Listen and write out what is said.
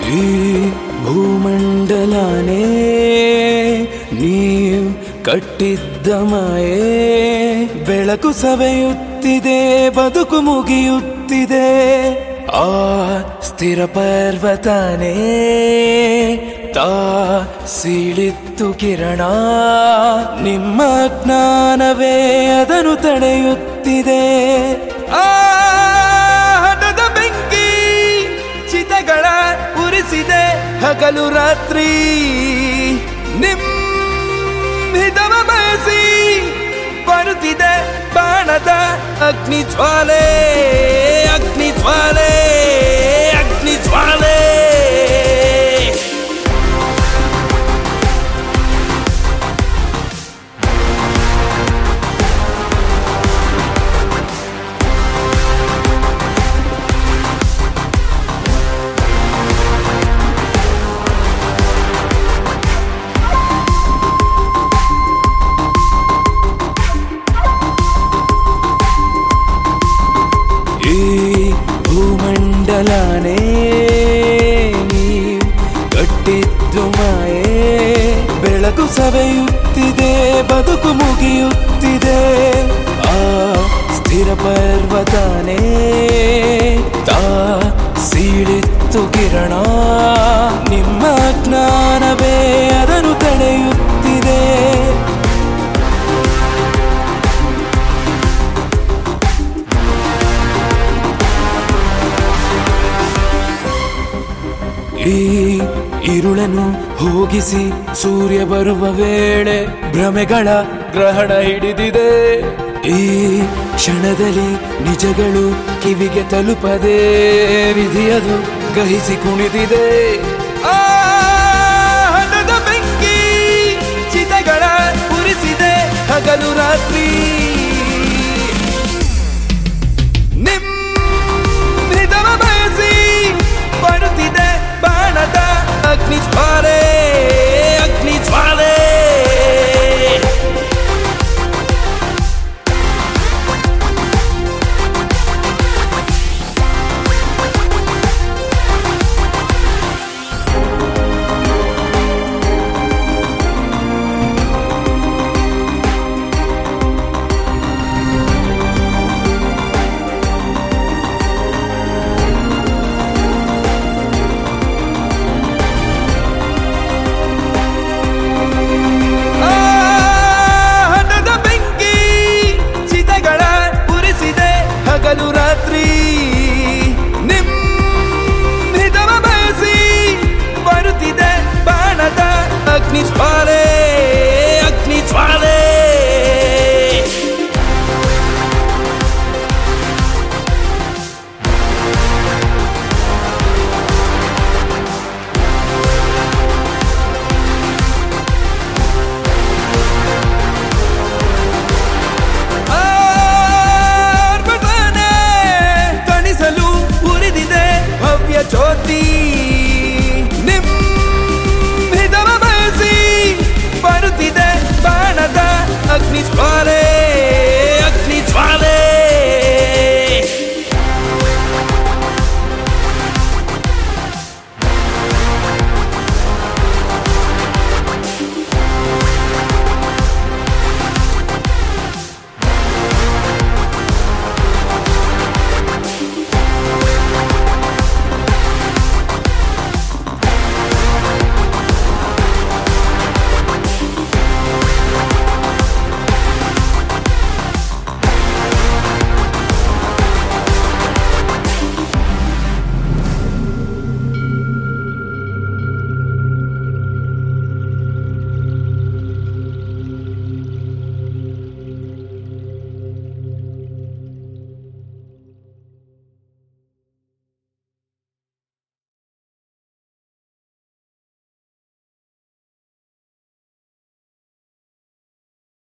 ಈ ಭೂಮಂಡಲನೇ ನೀವ್ ಕಟ್ಟಿದ್ದ ಮಾಯೆ ಬೆಳಕು ಸವೆಯುತ್ತಿದೆ ಬದುಕು ಮುಗಿಯುತ್ತಿದೆ ಆ ಸ್ಥಿರ ಪರ್ವತನೇ ತಾ ಸೀಳಿತ್ತು ಕಿರಣ ನಿಮ್ಮ ಜ್ಞಾನವೇ ಅದನ್ನು ತಡೆಯುತ್ತಿದೆ ಆ ಹಠದ ಬೆಂಕಿ ಚಿತಗಳ ಉರಿಸಿದೆ ಹಗಲು ರಾತ್ರಿ ನಿಮ್ ಹಿತವ ಬಯಸಿ ಬರುತ್ತಿದೆ ಬಾಣದ ಅಗ್ನಿ ಜ್ವಾಲೆ ಅಗ್ನಿ ಜ್ವಾಲೆ ಅಗ್ನಿ ಜ್ವಾಲೆ ಈ ಭೂಮಂಡಲನೇ ನೀವ್ ಕಟ್ಟಿದ್ದು ಮಾಯೆ ಬೆಳಕು ಸವೆಯುತ್ತಿದೆ ಬದುಕು ಮುಗಿಯುತ್ತಿದೆ ಆ ಸ್ಥಿರ ಪರ್ವತನೇ ತಾ ಸೀಳಿತ್ತು ಕಿರಣ ನಿಮ್ಮ ಜ್ಞಾನವೇ ಅದನ್ನು ತಡೆಯುತ್ತಿದೆ ಈ ಇರುಳನ್ನು ಹೋಗಿಸಿ ಸೂರ್ಯ ಬರುವ ವೇಳೆ ಭ್ರಮೆಗಳ ಗ್ರಹಣ ಹಿಡಿದಿದೆ ಈ ಕ್ಷಣದಲ್ಲಿ ನಿಜಗಳು ಕಿವಿಗೆ ತಲುಪದೆ ವಿಧಿಯದು ಗಹಿಸಿ ಕುಣಿದಿದೆ ಆ ಹಣದ ಬೆಂಕಿ ಚಿತಗಳ ಉರಿಸಿದೆ ಹಗಲು ರಾತ್ರಿ